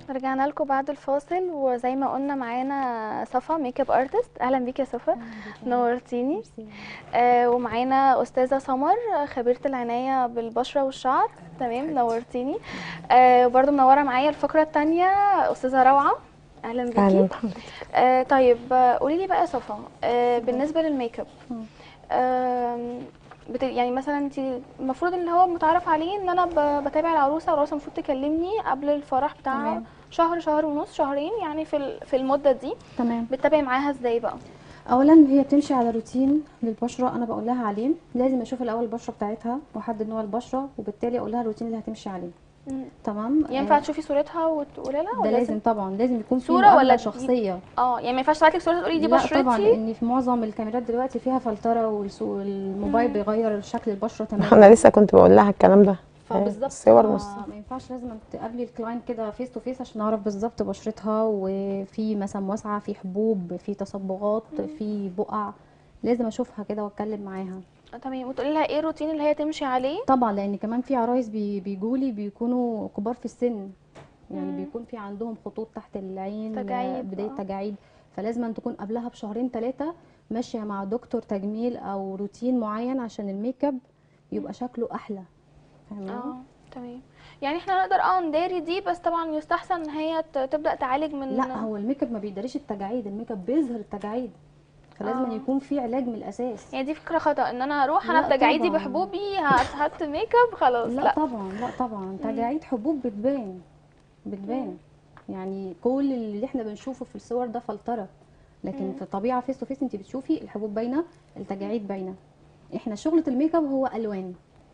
رجعنا لكم بعد الفاصل وزي ما قلنا معانا صفا ميك اب ارتست اهلا بيك يا صفا نورتيني آه ومعانا استاذه سمر خبيره العنايه بالبشره والشعر تمام نورتيني آه وبرده منوره معايا الفقره الثانيه استاذه روعه اهلا بيكي اهلا بحضرتك آه طيب آه، قولي لي بقى يا صفا آه بالنسبه للميك اب آم، بت... يعني مثلا انت المفروض اللي هو متعارف عليه ان انا ب... بتابع العروسه والعروسه المفروض تكلمني قبل الفرح بتاعها تمام. شهر شهر ونص شهرين يعني في ال... في المده دي تمام بتتابعي معاها ازاي بقى اولا هي بتمشي على روتين للبشره انا بقول لها عليه لازم اشوف الاول البشره بتاعتها واحدد نوع البشره وبالتالي اقول لها الروتين اللي هتمشي عليه مم. تمام ينفع آه، تشوفي صورتها وتقولي لها ده ولا لازم طبعا لازم يكون في صورة مقابلة ولا دي- شخصيه اه يعني ما ينفعش تبعتلك صورتها تقولي دي لا طبعا بشرتي لان في معظم الكاميرات دلوقتي فيها فلتره والسو- والموبايل مم. بيغير شكل البشره تماما انا لسه كنت بقول لها الكلام ده فبالظبط صور ما- نص ما ينفعش لازم تقابلي الكلاينت كده فيس تو فيس عشان اعرف بالظبط بشرتها وفي مسام واسعه في حبوب في تصبغات في بقع لازم اشوفها كده واتكلم معاها آه، تمام وتقولي لها ايه الروتين اللي هي تمشي عليه طبعا لان كمان في عرايس بي بيجولي بيكونوا كبار في السن يعني مم. بيكون في عندهم خطوط تحت العين تجاعيد، بدايه آه. تجاعيد فلازم أن تكون قبلها بشهرين ثلاثه ماشيه مع دكتور تجميل او روتين معين عشان الميك اب يبقى شكله احلى فاهماني اه تمام يعني احنا نقدر اه نداري دي بس طبعا يستحسن ان هي ت- تبدا تعالج من لا هو الميك اب ما بيداريش التجاعيد الميك اب بيظهر التجاعيد فلازم آه. أن يكون في علاج من الاساس يعني دي فكره خطا ان انا اروح انا لا بتجاعيدي طبعاً. بحبوبي هحط ميك اب خلاص لا, لا, طبعا لا طبعا تجاعيد حبوب بتبان بتبان يعني كل اللي احنا بنشوفه في الصور ده فلتره لكن مم. في الطبيعه فيس تو فيس انت بتشوفي الحبوب باينه التجاعيد باينه احنا شغله الميك اب هو الوان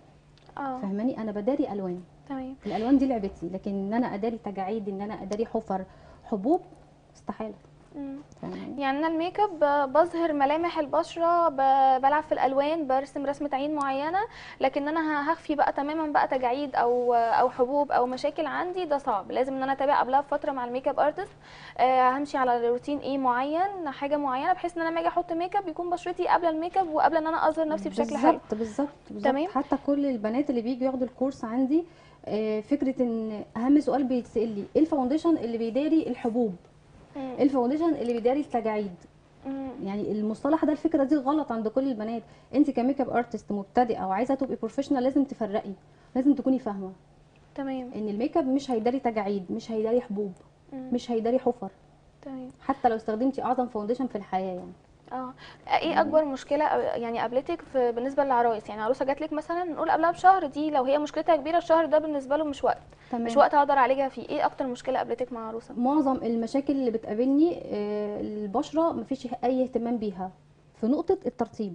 اه فاهماني انا بداري الوان تمام الالوان دي لعبتي لكن ان انا اداري تجاعيد ان انا اداري حفر حبوب استحاله مم. فاهماني يعني انا الميك اب ب- بظهر ملامح البشره ب- بلعب في الالوان برسم رسمه عين معينه لكن انا ه- هخفي بقى تماما بقى تجاعيد او او حبوب او مشاكل عندي ده صعب لازم ان انا اتابع قبلها بفتره مع الميك اب ارتست آه همشي على روتين ايه معين حاجه معينه بحيث ان انا لما اجي احط ميك اب يكون بشرتي قبل الميك اب وقبل ان انا اظهر نفسي بشكل حلو بالظبط بالظبط بالظبط تمام. حتى كل البنات اللي بيجوا ياخدوا الكورس عندي آه، فكره ان اهم سؤال بيتسال لي ايه الفاونديشن اللي بيداري الحبوب مم. ايه الفاونديشن اللي بيداري التجاعيد مم. يعني المصطلح ده الفكره دي غلط عند كل البنات انت كميك اب ارتست مبتدئه او عايزه تبقي بروفيشنال لازم تفرقي لازم تكوني فاهمه تمام ان الميك اب مش هيداري تجاعيد مش هيداري حبوب مم. مش هيداري حفر تمام حتى لو استخدمتي اعظم فاونديشن في الحياه يعني اه ايه اكبر مشكله أو- يعني قابلتك في بالنسبه للعرايس يعني عروسه جات لك مثلا نقول قبلها بشهر دي لو هي مشكلتها كبيره الشهر ده بالنسبه له مش وقت تمام مش وقت اقدر اعالجها فيه ايه اكتر مشكله قابلتك مع عروسه معظم المشاكل اللي بتقابلني آه، البشره مفيش اي اهتمام بيها في نقطه الترطيب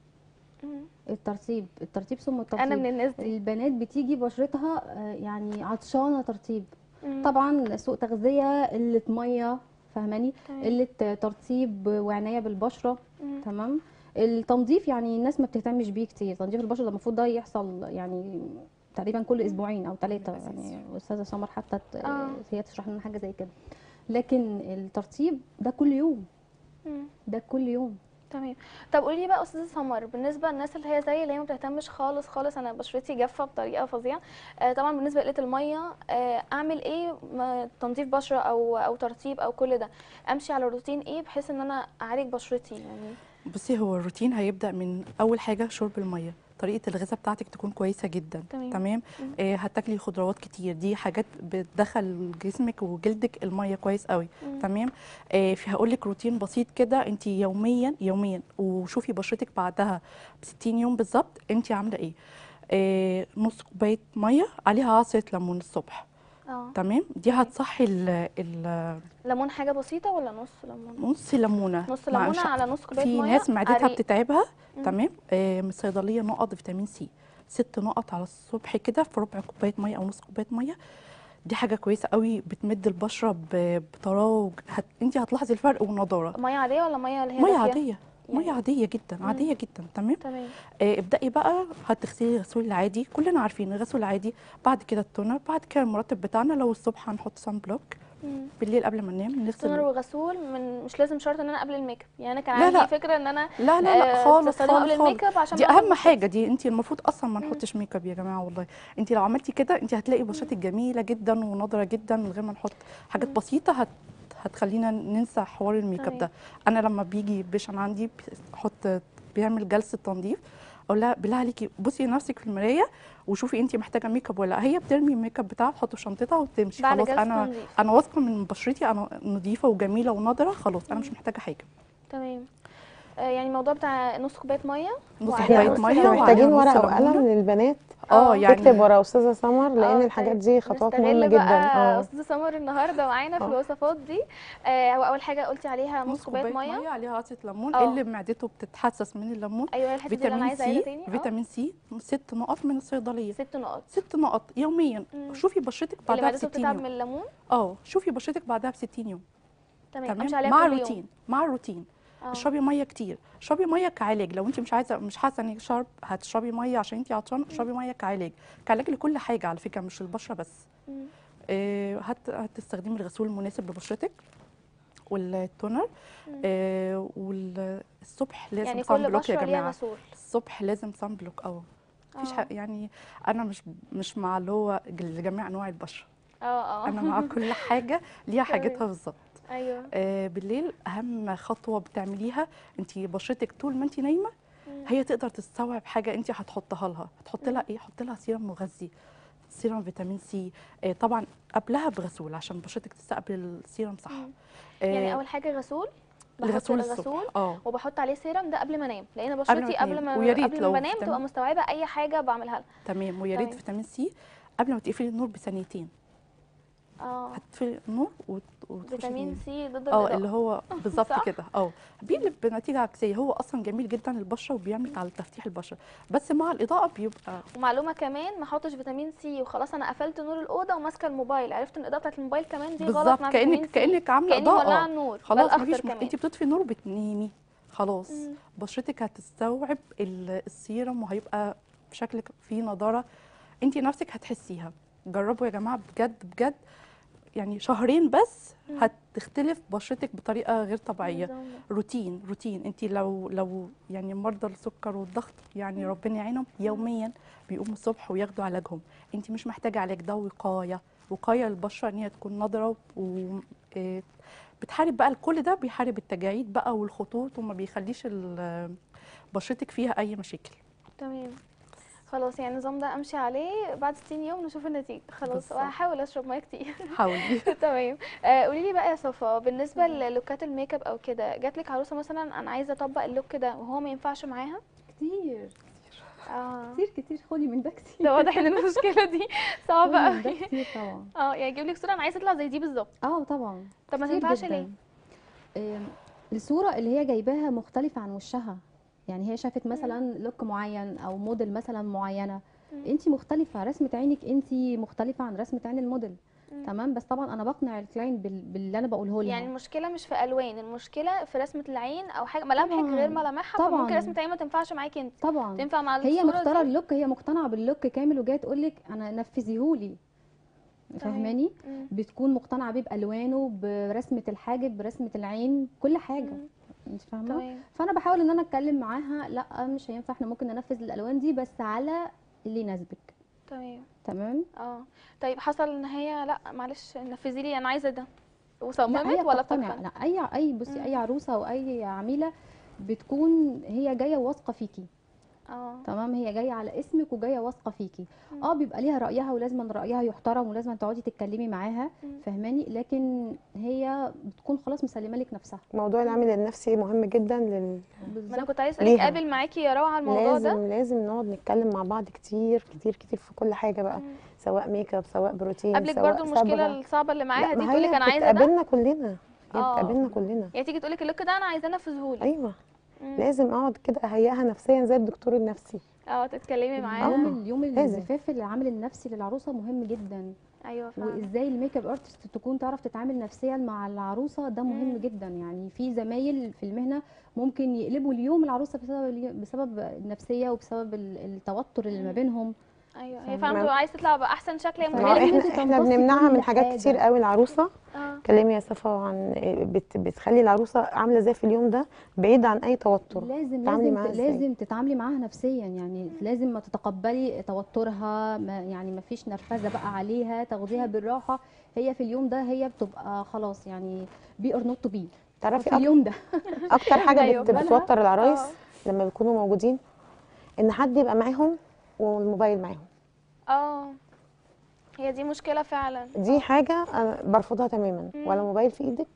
مم. الترطيب الترطيب ثم الترطيب انا من الناس دي البنات بتيجي بشرتها آه، يعني عطشانه ترطيب مم. طبعا سوء تغذيه قله ميه فاهماني تمام. قله ترطيب وعنايه بالبشره مم. تمام التنظيف يعني الناس ما بتهتمش بيه كتير تنظيف البشره ده المفروض ده يحصل يعني تقريبا كل اسبوعين او ثلاثه يعني استاذه سمر حتى ت- آه. هي تشرح لنا حاجه زي كده لكن الترطيب ده كل يوم مم. ده كل يوم تمام طب قولي لي بقى استاذه سمر بالنسبه للناس اللي هي زي اللي هي ما بتهتمش خالص خالص انا بشرتي جافه بطريقه فظيعه آه طبعا بالنسبه لقله الميه آه اعمل ايه ما- تنظيف بشره او او ترطيب او كل ده امشي على روتين ايه بحيث ان انا اعالج بشرتي يعني بصي هو الروتين هيبدا من اول حاجه شرب الميه طريقه الغذاء بتاعتك تكون كويسه جدا تمام. تمام مم. آه هتاكلي خضروات كتير دي حاجات بتدخل جسمك وجلدك الميه كويس قوي مم. تمام آه في هقول لك روتين بسيط كده انت يوميا يوميا وشوفي بشرتك بعدها ب 60 يوم بالظبط انت عامله ايه آه نص كوبايه ميه عليها عصره ليمون الصبح اه تمام دي هتصحي ال ال ليمون حاجه بسيطه ولا نص ليمون نص ليمونه نص مع ليمونه مش- على نص كوبايه في ميه ناس معدتها عريق. بتتعبها مم. تمام آه من الصيدليه نقط فيتامين سي ست نقط على الصبح كده في ربع كوبايه ميه او نص كوبايه ميه دي حاجه كويسه قوي بتمد البشره ب- بطراوه هت... انت هتلاحظي الفرق والنضاره ميه عاديه ولا ميه اللي هي ميه دافية؟ عاديه ميه يعني- عاديه جدا مم. عاديه جدا تمام تمام آه ابدأي بقى هتغسلي الغسول العادي كلنا عارفين الغسول العادي بعد كده التونر بعد كده المرطب بتاعنا لو الصبح هنحط سان بلوك مم. بالليل قبل ما ننام تونر نغسل وغسول من مش لازم شرط ان انا قبل الميك اب يعني انا كان لا، عندي لا. فكره ان انا لا لا لا آه، خالص بستخدمه خالص قبل خالص الميك اب عشان دي بعد اهم الغسول. حاجه دي انت المفروض اصلا ما مم. نحطش ميك اب يا جماعه والله انت لو عملتي كده انت هتلاقي بشرتك جميله جدا ونضره جدا من غير ما نحط حاجات مم. بسيطه هت هتخلينا ننسى حوار الميك اب تمام. ده انا لما بيجي بيشن عندي بيحط بيعمل جلسه تنظيف اقول لها بالله عليكي بصي نفسك في المرايه وشوفي انت محتاجه ميك اب ولا لا هي بترمي الميك اب بتاعها تحطه في شنطتها وتمشي بعد خلاص جلسة انا تنظيف. انا واثقه من بشرتي انا نظيفه وجميله ونضره خلاص انا مش محتاجه حاجه تمام آه، يعني الموضوع بتاع نص كوبايه ميه نص وعليها كوبايه نص ميه ليمون. وعليها محتاجين نص ورقه ليمونة. وقلم للبنات اه آه. يعني تكتب ورا استاذه سمر لان آه، الحاجات طيب. دي خطوات نستغل مهمه بقى جدا اه استاذه سمر النهارده معانا في آه. الوصفات دي آه، هو اول حاجه قلتي عليها نص كوبايه ميه ميه عليها عصره ليمون اه. اللي معدته بتتحسس من الليمون ايوه الحته دي اللي انا فيتامين عايزه اعيدها سي تاني اه فيتامين سي ست نقط من الصيدليه ست نقط ست نقط يوميا مم. شوفي بشرتك اللي بعدها ب معدته 60 بتتعب من يوم الليمون اه شوفي بشرتك بعدها ب 60 يوم تمام امشي تمام عليها مع كل يوم. الروتين مع الروتين اه. اشربي ميه كتير اشربي ميه كعلاج لو انت مش عايزه مش حاسه انك شرب هتشربي ميه عشان انت عطشانه اشربي ميه كعلاج كعلاج لكل حاجه على فكره مش البشره بس مم. آه، هت هتستخدمي الغسول المناسب لبشرتك والتونر مم. آه، والصبح لازم يعني صن كل بلوك يا بشره ليها جماعه غسول الصبح لازم صن بلوك اه مفيش اه. حق يعني انا مش مش مع اللي هو لجميع انواع البشره اه اه انا مع كل حاجه ليها تمام. حاجتها بالظبط ايوه آه بالليل اهم خطوه بتعمليها انت بشرتك طول ما انت نايمه مم. هي تقدر تستوعب حاجه انت هتحطها لها هتحط لها ايه حط لها سيرم مغذي سيرم فيتامين سي آه طبعا قبلها بغسول عشان بشرتك تستقبل السيرم صح مم. آه يعني اول حاجه غسول بحط الغسول الغسول الصبح اه وبحط عليه سيرم ده قبل ما انام لان ما بشرتي قبل تنام. ما ويا ريت قبل لو ما بنام فيتامين- تبقى مستوعبه اي حاجه بعملها لها تمام ويا ريت تمام. فيتامين سي قبل ما تقفلي النور بثانيتين اه هتطفي النور وت- وتخشي فيتامين تنامي. سي ضد اه الاضاءه اللي هو بالظبط صح؟ كده اه بيقلب بنتيجه عكسيه هو اصلا جميل جدا للبشره وبيعمل على تفتيح البشره بس مع الاضاءه بيبقى ومعلومه كمان ما احطش فيتامين سي وخلاص انا قفلت نور الاوضه وماسكه الموبايل عرفت ان الاضاءه بتاعت الموبايل كمان دي غلط بالظبط مع كانك فيتامين سي كانك عامله كاني مولعه اضاءه النور ده خلاص الأخطر مفيش كمان. انت بتطفي النور وبتنامي خلاص مم. بشرتك هتستوعب ال- السيرم وهيبقى بشكلك فيه نضاره انت نفسك هتحسيها جربوا يا جماعه بجد بجد يعني شهرين بس مم. هتختلف بشرتك بطريقه غير طبيعيه نظام ده. روتين روتين انت لو لو يعني مرضى السكر والضغط يعني ربنا يعينهم يوميا بيقوموا الصبح وياخدوا علاجهم انت مش محتاجه علاج ده وقايه وقايه للبشره ان هي تكون نضره و آه، بتحارب بقى كل ده بيحارب التجاعيد بقى والخطوط وما بيخليش ال- بشرتك فيها اي مشاكل تمام خلاص يعني النظام ده امشي عليه بعد 60 يوم نشوف النتيجه خلاص بالظبط. وهحاول اشرب ميه كتير حاولي تمام آه قولي لي بقى يا صفا بالنسبه للوكات الميك اب او كده جات لك عروسه مثلا انا عايزه اطبق اللوك ده وهو ما ينفعش معاها كتير اه كتير كتير خدي من ده كتير ده واضح ان المشكله دي صعبه خدي من ده قوي كتير طبعا اه يعني يجيب لك صوره انا عايزه اطلع زي دي بالظبط اه طبعا طب ما كتير تنفعش جداً. ليه آم، الصورة اللي هي جايباها مختلفة عن وشها يعني هي شافت مثلا لوك معين او موديل مثلا معينة مم. انت مختلفة رسمة عينك انت مختلفة عن رسمة عين الموديل مم. تمام بس طبعا انا بقنع الكلاينت بال... باللي انا بقوله لها يعني المشكله مش في الوان المشكله في رسمه العين او حاجه ملامحك طبعاً. غير ملامحها طبعاً. فممكن رسمه العين ما تنفعش معاكي انت طبعا تنفع مع هي الصورة مختاره دي؟ اللوك هي مقتنعه باللوك كامل وجايه تقول لك انا نفذيهولي فاهماني مم. بتكون مقتنعه بيه بالوانه برسمه الحاجب برسمه العين كل حاجه مم. انت فاهمه تمام فانا بحاول ان انا اتكلم معاها لا مش هينفع احنا ممكن ننفذ الالوان دي بس على اللي يناسبك تمام تمام اه طيب حصل ان هي لا معلش نفذي لي انا عايزه ده لا وصممت هي ولا بتقتنع بتقتنع لا اي اي بصي مم. اي عروسه او اي عميله بتكون هي جايه واثقه فيكي اه تمام هي جايه على اسمك وجايه واثقه فيكي مم. اه بيبقى ليها رايها ولازم رايها يحترم ولازم تقعدي تتكلمي معاها مم. فاهماني لكن هي بتكون خلاص مسلمه لك نفسها موضوع العامل النفسي مهم جدا لل... ما انا بالظبط كنت عايزه اسالك ليها. قابل معاكي يا روعه على الموضوع ده لازم لازم نقعد نتكلم مع بعض كتير كتير كتير في كل حاجه بقى مم. سواء ميك اب سواء بروتين قابلك سواء برضو المشكله صبغة. الصعبه اللي معاها لا، دي ما تقول لك هي انا عايزه ده بتقابلنا كلنا هي آه. بتقابلنا كلنا يعني تيجي تقول لك اللوك ده انا عايزاه انفذهولي ايوه مم. لازم اقعد كده اهيئها نفسيا زي الدكتور النفسي اه تتكلمي يوم معاها اليوم لازم. الزفاف العامل النفسي للعروسه مهم جدا ايوه فعلا وازاي الميك اب ارتست تكون تعرف تتعامل نفسيا مع العروسه ده مهم مم. جدا يعني في زمايل في المهنه ممكن يقلبوا اليوم العروسه بسبب اليوم بسبب النفسيه وبسبب ال- التوتر اللي ما مم. بينهم ايوه هي فاهمة؟ فعلا بتبقى عايز تطلع باحسن شكل هي ما ما هي هو متهيألي لازم احنا احنا تمتص بنمنعها كل من حاجات حاجة. كتير قوي العروسه اه كلمي يا صفا عن بت بتخلي العروسه عامله ازاي في اليوم ده بعيد عن اي توتر لازم تتعاملي لازم معاها ت- إزاي؟ لازم تتعاملي معاها نفسيا يعني لازم ما تتقبلي توترها ما يعني ما فيش نرفزه بقى عليها تاخديها بالراحه هي في اليوم ده هي بتبقى خلاص يعني بي اور نوت تو بي تعرفي في أك- اليوم ده اكتر حاجه أيوة، بت بالها. بتوتر العرايس آه. لما بيكونوا موجودين ان حد يبقى معاهم والموبايل معاهم اه هي دي مشكله فعلا دي حاجه انا برفضها تماما ولا موبايل في ايدك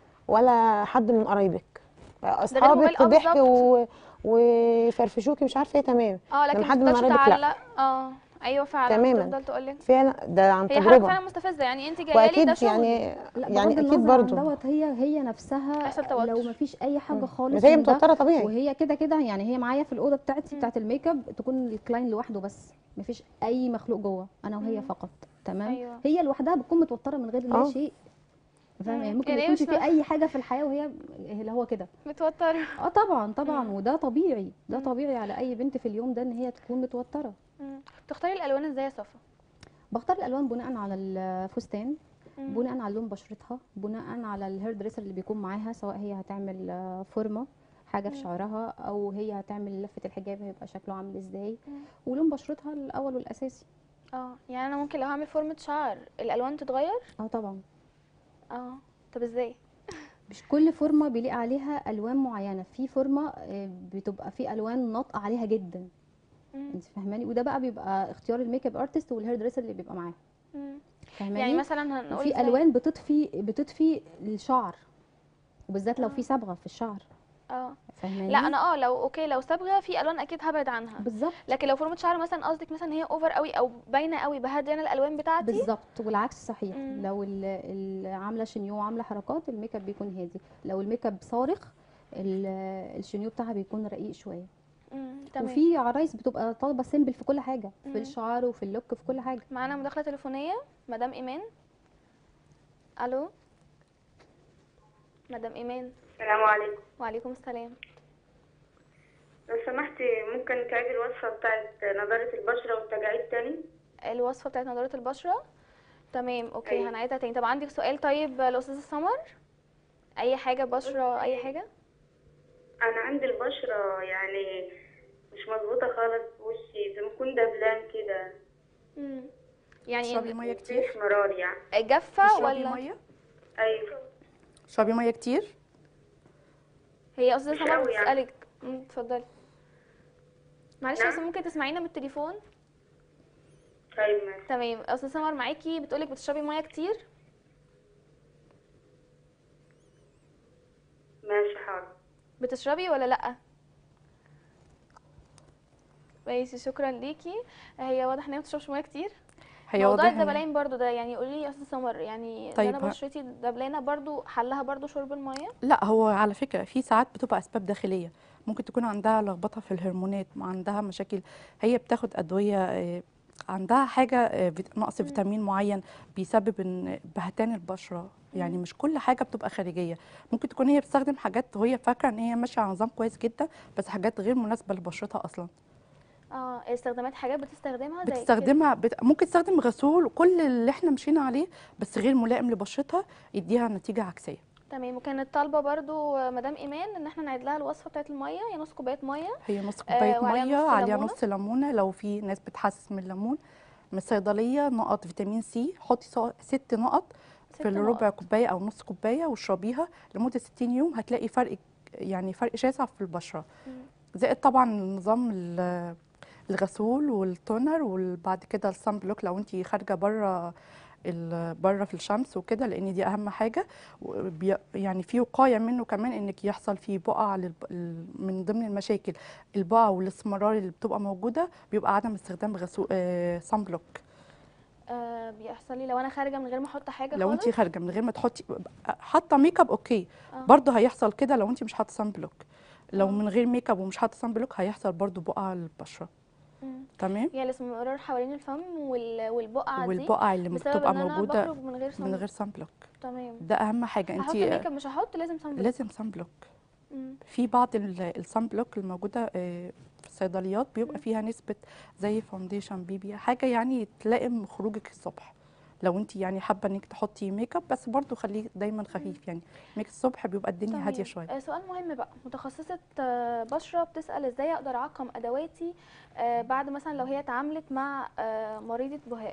ولا حد من قرايبك الموبايل، اصحابك آه، ضحك بالظبط. و... وفرفشوكي مش عارفه ايه تمام اه لكن لما حد ما من تفضلش قرايبك لا تعلق اه ايوه فعلا تماماً. تفضل تقول لك فعلا ده عن هي حاجه تجربه فعلا مستفزه يعني انت جايه لي ده واكيد شغل يعني لا يعني بغض اكيد النظر عن برضو دوت هي هي نفسها يحصل توتر. لو ما فيش اي حاجه خالص بس هي من ده متوتره طبيعي وهي كده كده يعني هي معايا في الاوضه بتاعتي بتاعت الميك اب تكون الكلاين لوحده بس ما فيش اي مخلوق جوه انا وهي فقط تمام أيوة. هي لوحدها بتكون متوتره من غير لا آه. شيء فاهمه يعني ممكن يعني يكون مش في م- اي حاجه في الحياه وهي اللي هو كده متوتره اه طبعا طبعا وده طبيعي ده طبيعي على اي بنت في اليوم ده ان هي تكون متوتره مم. بتختاري الالوان ازاي يا صفا بختار الالوان بناء على الفستان مم. بناء على لون بشرتها بناء على الهير دريسر اللي بيكون معاها سواء هي هتعمل آه، فورمه حاجه في شعرها او هي هتعمل لفه الحجاب هيبقى شكله عامل ازاي مم. ولون بشرتها الاول والاساسي اه يعني انا ممكن لو هعمل فورمه شعر الالوان تتغير اه طبعا اه طب ازاي مش كل فورمه بيليق عليها الوان معينه في فورمه آه، بتبقى في الوان ناطقه عليها جدا مم. انت فاهماني وده بقى بيبقى اختيار الميك اب ارتست والهير دريسر اللي بيبقى معاها مم. فاهماني يعني مثلا هنقول في زي- الوان بتطفي بتطفي الشعر وبالذات لو في صبغه في الشعر اه فاهماني لا انا اه لو اوكي لو صبغه في الوان اكيد هبعد عنها بالظبط لكن لو فورمه شعر مثلا قصدك مثلا هي اوفر قوي او باينه قوي بهدي انا الالوان بتاعتي بالظبط والعكس صحيح مم. لو ال- ال- عامله شنيو وعامله حركات الميك اب بيكون هادي لو الميك اب صارخ ال- الشنيو بتاعها بيكون رقيق شويه مم. تمام وفي عرايس بتبقى طالبه سيمبل في كل حاجه مم. في الشعر وفي اللوك في كل حاجه معانا مداخله تليفونيه مدام ايمان الو مدام ايمان السلام عليكم وعليكم السلام لو سمحتي ممكن تعيدي الوصفة بتاعت نضارة البشرة والتجاعيد تاني الوصفه بتاعت نضاره البشره تمام اوكي أيوة. هنعيدها تاني طب عندك سؤال طيب لاستاذه سمر اي حاجه بشره اي حاجه أنا عندي البشرة يعني مش مظبوطة خالص في وشي زي ما يكون دبلان كده مم. يعني تشربي ميه كتير مفيش مرار يعني جافه تشربي ولا ميه أيوة تشربي ميه كتير هي استاذه مش سمر قوي يعني. بتسالك مم، اتفضلي معلش نعم. بس ممكن تسمعينا من التليفون طيب ماشي تمام استاذه سمر معاكي بتقولك بتشربي ميه كتير ماشي حاضر بتشربي ولا لا ماشي شكرا ليكي هي واضح ان هي ما بتشربش ميه كتير هي موضوع واضح إن- الدبلان برضو ده يعني قولي لي يا استاذه سمر يعني طيب طيب انا ه- بشرتي دبلانه برضو حلها برضو شرب الميه لا هو على فكرة في ساعات بتبقى أسباب داخلية ممكن تكون عندها لخبطة في الهرمونات عندها مشاكل هي بتاخد أدوية آه، عندها حاجة آه، فيت- نقص فيتامين معين بيسبب إن بهتان البشرة يعني مش كل حاجة بتبقى خارجية ممكن تكون هي بتستخدم حاجات وهي فاكرة إن هي ماشية على نظام كويس جدا بس حاجات غير مناسبة لبشرتها أصلا اه استخدامات حاجات بتستخدمها زي كده. بتستخدمها بت... ممكن تستخدم غسول وكل اللي احنا مشينا عليه بس غير ملائم لبشرتها يديها نتيجة عكسية تمام وكانت طالبه برضو آه، مدام ايمان ان احنا نعيد لها الوصفه بتاعت الميه هي نص كوبايه ميه هي نص آه، كوبايه وعليها ميه نص عليها ليمونة. نص ليمونه لو في ناس بتحسس من الليمون من الصيدليه نقط فيتامين سي حطي صا- ست نقط ست في الربع نقط. كوبايه او نص كوبايه واشربيها لمده 60 يوم هتلاقي فرق يعني فرق شاسع في البشره مم. زائد طبعا نظام ال- الغسول والتونر وبعد كده الصن بلوك لو انت خارجه بره بره في الشمس وكده لان دي اهم حاجه وبي- يعني في وقايه منه كمان انك يحصل فيه بقع للب- ال- من ضمن المشاكل البقع والاسمرار اللي بتبقى موجوده بيبقى عدم استخدام غسول صن بلوك آه بيحصل لي لو انا خارجه من غير ما احط حاجه لو خالص انت خارجه من غير ما تحطي حاطه ميك اب اوكي آه. برضه هيحصل كده لو انت مش حاطه صن بلوك لو آه. من غير ميك اب ومش حاطه صن بلوك هيحصل برضه بقع البشره مم. تمام يعني الاسمرار حوالين الفم وال... والبقعه دي والبقع اللي بسبب بتبقى ان انا موجوده بخرج من غير من صن غير صن بلوك تمام ده اهم حاجه احط انت ميك اب مش هحط لازم صن بلوك لازم صن بلوك مم. في بعض الصن بلوك الموجوده آه، في الصيدليات بيبقى فيها نسبه زي فاونديشن بيبي حاجه يعني تلائم خروجك الصبح لو انت يعني حابه انك تحطي ميك اب بس برضو خليه دايما خفيف يعني ميك اب الصبح بيبقى الدنيا هاديه تمام. شويه آه، سؤال مهم بقى متخصصة آه، بشرة بتسأل ازاي اقدر اعقم ادواتي آه، بعد مثلا لو هي اتعاملت مع آه، مريضة بهاء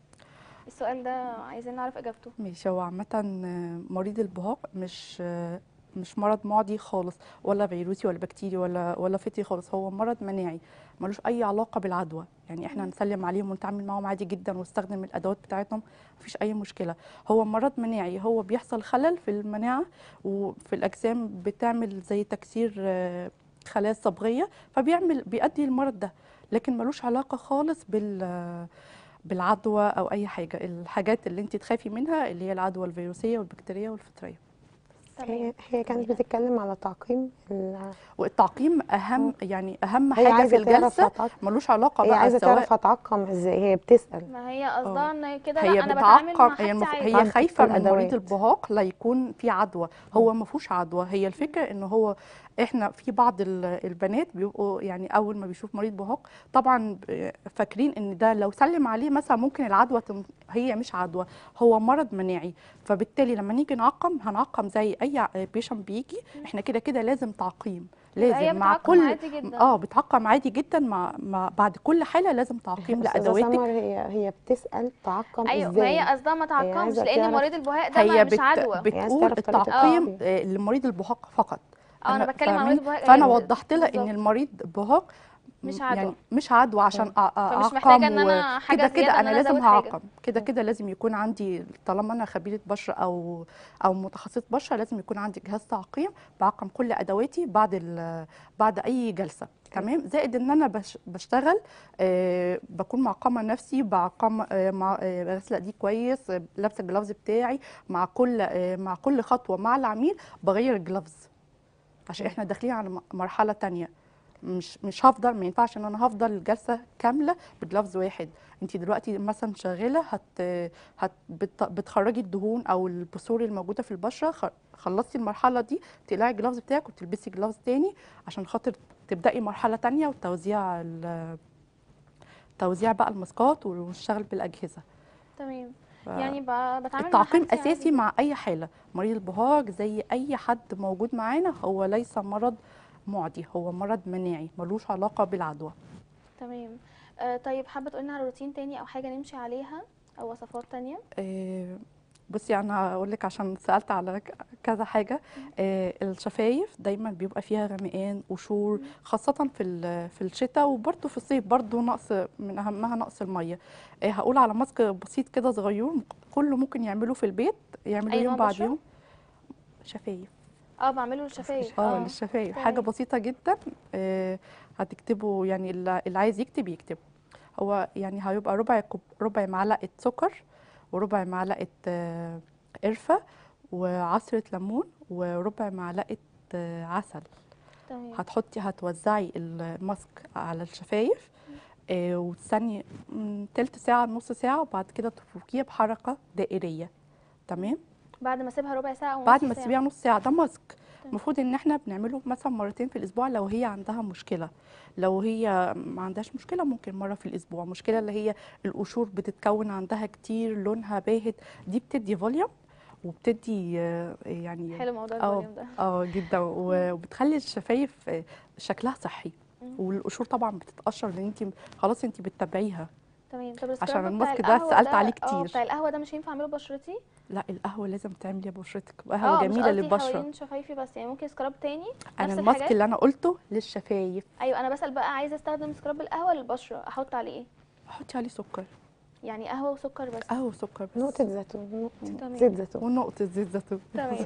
السؤال ده عايزين نعرف اجابته ماشي هو عامة آه، مريض البهاق مش آه، مش مرض معدي خالص ولا فيروسي ولا بكتيري ولا ولا فطري خالص هو مرض مناعي ملوش اي علاقه بالعدوى يعني احنا نسلم عليهم ونتعامل معاهم عادي جدا ونستخدم الادوات بتاعتهم مفيش اي مشكله هو مرض مناعي هو بيحصل خلل في المناعه وفي الاجسام بتعمل زي تكسير آه، خلايا الصبغيه فبيعمل بيؤدي المرض ده لكن ملوش علاقه خالص بال آه، بالعدوى او اي حاجه الحاجات اللي انت تخافي منها اللي هي العدوى الفيروسيه والبكتيريه والفطريه تمام هي هي كانت بتتكلم على تعقيم ال- والتعقيم اهم يعني اهم هي حاجه في عايزه تعرف الجلسه هتعقم ملوش علاقه هي بقى عايزه سواء تعرف هتعقم ازاي هي بتسال ما هي قصدها ان كده هي لا انا بتعامل بتعقم مع هي, حاجتي المف... عادي هي عندك خايفه من الأدوات. مريض البهاق لا يكون في عدوى هو ما فيهوش عدوى هي الفكره ان هو احنا في بعض ال- البنات بيبقوا يعني اول ما بيشوف مريض بهاق طبعا ب- فاكرين ان ده لو سلم عليه مثلا ممكن العدوى تم... هي مش عدوى هو مرض مناعي فبالتالي لما نيجي نعقم هنعقم زي اي بيشن بيجي احنا كده كده لازم تعقيم يبقى هي لازم مع بتعقم كل عادي جدا اه بتعقم عادي جدا مع, مع بعد كل حاله لازم تعقيم أستاذة لادواتك سمر هي هي بتسال تعقم ايوه ما هي ازاي قصدها ما تعقمش عايزة لان تعرف- مريض البهاء ده ما هي مش بت... عدوى بتقول تعرف طريقة التعقيم التعقيم. آه، لمريض البهاق فقط اه انا أنا بتكلم عن فاهماني؟ مريض البهاء فانا غير- وضحت لها ان بالظبط. المريض بهاق مش م- عدوى. يعني مش عدوى عشان أ- فمش اعقم محتاجة إن أنا و- حاجة كده زيادة كده إن انا أنا لازم أزود حاجة. هعقم كده كده لازم يكون عندي طالما انا خبيره بشره او او متخصصه بشره لازم يكون عندي جهاز تعقيم بعقم كل ادواتي بعد ال- بعد اي جلسه تمام زائد ان انا بش بشتغل آه بكون معقمه نفسي بعقم آه مع آه غاسله ايدي كويس آه لابسه الجلافز بتاعي مع كل آه مع كل خطوه مع العميل بغير الجلافز عشان احنا داخلين على م- مرحله تانية مش مش هفضل ما ينفعش ان انا هفضل الجلسه كامله بجلافز واحد انت دلوقتي مثلا شغاله هت, هت بت بتخرجي الدهون او البثور الموجوده في البشره خ- خلصتي المرحله دي تقلعي الجلافز بتاعك وتلبسي جلافز تاني عشان خاطر تبداي مرحله تانية وتوزيع ال- توزيع بقى الماسكات ونشتغل بالاجهزه تمام ف- يعني ب- بتعامل مع التعقيم حاجتي اساسي عادي. مع اي حاله مريض البهاق زي اي حد موجود معانا هو ليس مرض معدي هو مرض مناعي ملوش علاقه بالعدوى تمام آه طيب حابه تقولي لنا على روتين تاني او حاجه نمشي عليها او وصفات تانية آه، بصي انا هقول لك عشان سالت على ك- كذا حاجه آه، الشفايف دايما بيبقى فيها غمقان قشور خاصه في ال- في الشتاء وبرده في الصيف برده نقص من اهمها نقص الميه آه، هقول على ماسك بسيط كده صغير كله ممكن يعمله في البيت يعملوا أي يوم نوع بعد بشرة؟ يوم شفايف اه بعمله للشفايف اه للشفايف حاجه تمام. بسيطه جدا آه، هتكتبوا يعني اللي اللي عايز يكتب يكتب هو يعني هيبقى ربع كوب ربع معلقه سكر وربع معلقه آه، قرفه وعصره ليمون وربع معلقه آه، عسل تمام هتحطي هتوزعي الماسك على الشفايف آه، وتستني من تلت ساعه نص ساعه وبعد كده تفركيها بحركه دائريه تمام بعد ما اسيبها ربع ساعه ونص بعد ما ساعة. تسيبيها نص ساعه ده ماسك تمام. المفروض ان احنا بنعمله مثلا مرتين في الاسبوع لو هي عندها مشكله لو هي ما عندهاش مشكله ممكن مره في الاسبوع مشكله اللي هي القشور بتتكون عندها كتير لونها باهت دي بتدي فوليوم وبتدي آه، يعني حلو موضوع اه الفوليوم ده اه جدا و- وبتخلي الشفايف آه، شكلها صحي مم. والقشور طبعا بتتقشر لان انت خلاص انت بتتابعيها تمام طب عشان السكراب بتاع الماسك ده القهوة سألت عليه اه كتير. بتاع القهوه ده مش هينفع اعمله ببشرتي لا القهوه لازم تعملي بشرتك اه قهوه مش جميله قصدي للبشره حوالين شفايفي بس يعني ممكن سكراب تاني انا نفس الماسك الحاجات؟ اللي انا قلته للشفايف ايوه انا بسال بقى عايزه استخدم سكراب القهوه للبشره احط عليه ايه حطي عليه سكر يعني قهوه وسكر بس قهوه وسكر بس نقطه زيتون نقطه تمام. زيت زيتون ونقطه زيت زيتون تمام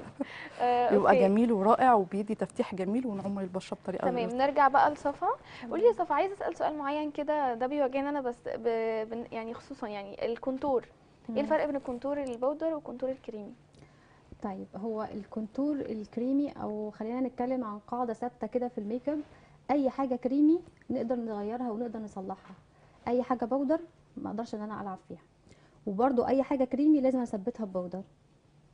آه يبقى أوكي. جميل ورائع وبيدي تفتيح جميل ونعمل البشره بطريقه تمام لذيذة. نرجع بقى لصفا قولي يا صفا عايزه اسال سؤال معين كده ده بيواجهني انا بس ب... بن- يعني خصوصا يعني الكونتور ايه الفرق بين الكونتور البودر والكونتور الكريمي طيب هو الكونتور الكريمي او خلينا نتكلم عن قاعده ثابته كده في الميك اب اي حاجه كريمي نقدر نغيرها ونقدر نصلحها اي حاجه بودر ما اقدرش ان انا العب فيها وبرده اي حاجه كريمي لازم اثبتها ببودر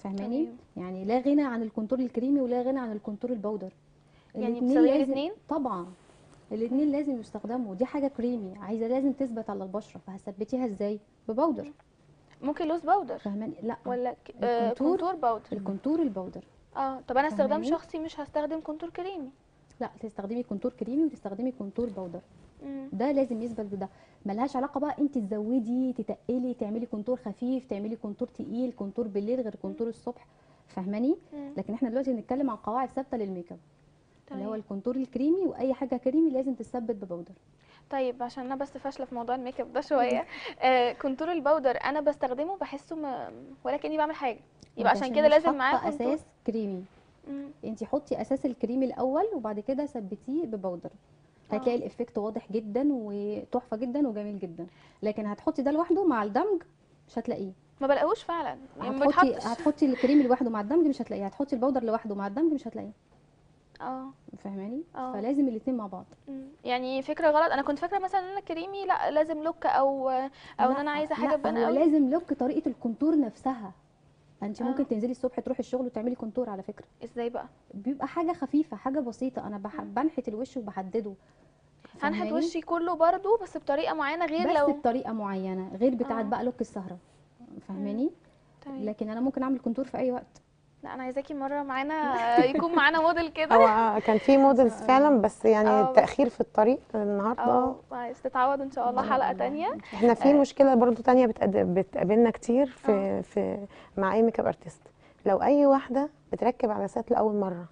فاهماني تمام. يعني لا غنى عن الكونتور الكريمي ولا غنى عن الكونتور البودر يعني الاتنين بتستخدمي لازم- الاتنين؟ طبعا الاثنين لازم يستخدموا دي حاجه كريمي عايزه لازم تثبت على البشره فهثبتيها ازاي ببودر ممكن لوز باودر فاهماني لا ولا ك... آه الكونتور؟ كونتور باودر الكونتور البودر اه طب انا استخدام فاهماني؟ شخصي مش هستخدم كونتور كريمي لا تستخدمي كونتور كريمي وتستخدمي كونتور بودر مم. ده لازم يثبت بده ملهاش علاقه بقى انت تزودي تتقلي تعملي كونتور خفيف تعملي كونتور تقيل كونتور بالليل غير كونتور الصبح فاهماني مم. لكن احنا دلوقتي بنتكلم عن قواعد ثابته للميك اب اللي هو تمام. الكونتور الكريمي واي حاجه كريمي لازم تثبت ببودر طيب عشان انا بس فاشله في موضوع الميك اب ده شويه آه كونتور الباودر انا بستخدمه بحسه م... ولكني بعمل حاجه يبقى انت عشان كده مش لازم معاه حاطة كونتور اساس كريمي مم. انت حطي اساس الكريمي الاول وبعد كده ثبتيه ببودر هتلاقي آه. الافكت واضح جدا وتحفه جدا وجميل جدا لكن هتحطي ده لوحده مع الدمج مش هتلاقيه ما بلاقوش فعلا يعني ما هتحطي بيتحطش هتحطي الكريمي لوحده مع الدمج مش هتلاقيه هتحطي البودر لوحده مع الدمج مش هتلاقيه اه فاهماني اه. فلازم الاثنين مع بعض مم. يعني فكره غلط انا كنت فاكره مثلا ان انا كريمي لا لازم لوك او او ان لا، انا عايزه حاجه لا، تبان هو قوي لازم لوك طريقه الكونتور نفسها انت اه. ممكن تنزلي الصبح تروحي الشغل وتعملي كونتور على فكره ازاي بقى بيبقى حاجه خفيفه حاجه بسيطه انا بح... بنحت الوش وبحدده هنحت فاهماني؟ وشي كله برضو بس بطريقه معينه غير بس لو بطريقه معينه غير بتاعه اه. بقى لوك السهره فاهماني تمام. لكن انا ممكن اعمل كونتور في اي وقت لا انا عايزاكي مره معانا يكون معانا موديل كده هو كان في موديلز فعلا بس يعني اه. التأخير في الطريق النهارده اه عايز تتعوض ان شاء الله إن حلقه شاء الله. تانية احنا في مشكله برضو تانية بتقد- بتقابلنا كتير في في مع اي ميك اب ارتست لو اي واحده بتركب عدسات لاول مره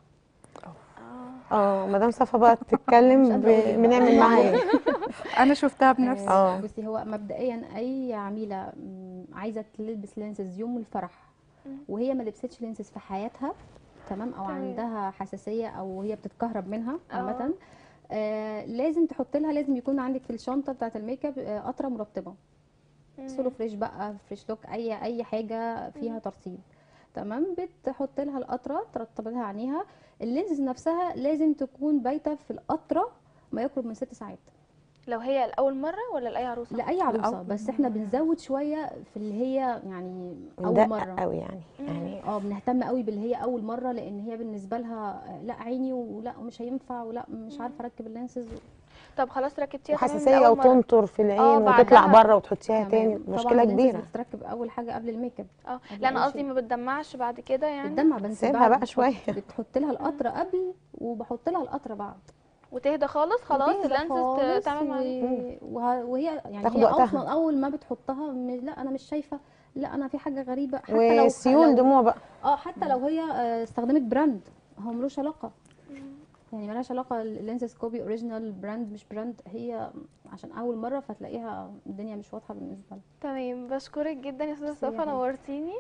اه مدام صفا بقى تتكلم ب- بنعمل معاها ايه انا شفتها بنفسي اه. بصي هو مبدئيا اي عميله م، عايزه تلبس لينسز يوم الفرح مم. وهي ما لبستش لينسز في حياتها تمام او تمام. عندها حساسيه او هي بتتكهرب منها اه. عامه آه لازم تحط لها لازم يكون عندك في الشنطه بتاعه الميك اب آه، قطره مرطبه مم. سولو فريش بقى فريش لوك اي اي حاجه فيها ترطيب تمام بتحط لها القطره ترطب لها عينيها اللينز نفسها لازم تكون بايته في القطره ما يقرب من ست ساعات لو هي لاول مره ولا لاي عروسه لاي عروسه لأول بس احنا بنزود شويه في اللي هي يعني اول ندقق مره قوي يعني مم. يعني اه بنهتم قوي باللي هي اول مره لان هي بالنسبه لها آه، لا عيني ولا مش هينفع ولا مش عارفه اركب اللينسز طب خلاص ركبتيها تمام من وحساسيه أول مرة. وتنطر في العين اه، وتطلع بعدها. بره وتحطيها تاني تمام. طبعاً مشكله اللينسز كبيره بتتركب اول حاجه قبل الميك اب اه قبل لا انا أي قصدي شيء. ما بتدمعش بعد كده يعني بتدمع بس سيبها بعد بقى بتحط- شوية. بتحط لها القطره قبل وبحط لها القطره بعد وتهدى خالص خلاص وتهدى اللانسز خالص تعمل مع و... وه- وهي يعني تاخد هي وقتها. اصلا اول ما بتحطها م... لا انا مش شايفه لا انا في حاجه غريبه حتى لو وسيول لو- دموع بقى اه حتى لو هي آه، استخدمت براند هو ملوش علاقه يعني ملهاش علاقه اللينسز كوبي اوريجينال براند مش براند هي عشان اول مره فتلاقيها الدنيا مش واضحه بالنسبه لها تمام بشكرك جدا يا استاذه ميرسي يا صفا حبيبتي. نورتيني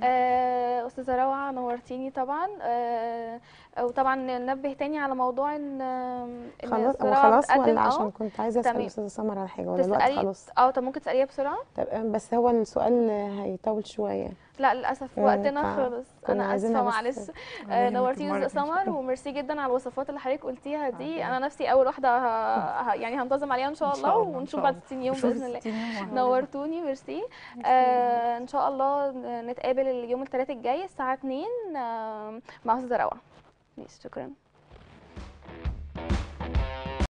آه، استاذه روعه نورتيني طبعا آه، وطبعا ننبه تاني على موضوع ان إن خلاص أستاذة هو روعة خلاص بتقدم- ولا اه عشان كنت عايزه اسال تمام. استاذه سمر على حاجه ولا الوقت تسالي خلاص اه طب ممكن تساليها بسرعه طب بس هو السؤال هيطول شويه لا للاسف مم، وقتنا ف- خلص كنا انا عايزينها اسفه بس- معلش ولا آه، يهمك نورتيني المرة استاذه إن شاء سمر الله. وميرسي جدا على الوصفات اللي حضرتك قلتيها دي انا نفسي اول واحده ه... ه... يعني هنتظم عليها ان شاء إن الله شاء الله، إن ونشوف شاء بعد الله. 60 يوم نشوف باذن الله 60 يوم وهنعمل. نورتوني ميرسي آه ان شاء الله نتقابل اليوم الثلاث الجاي الساعه 2 آه مع استاذه روعه ماشي شكرا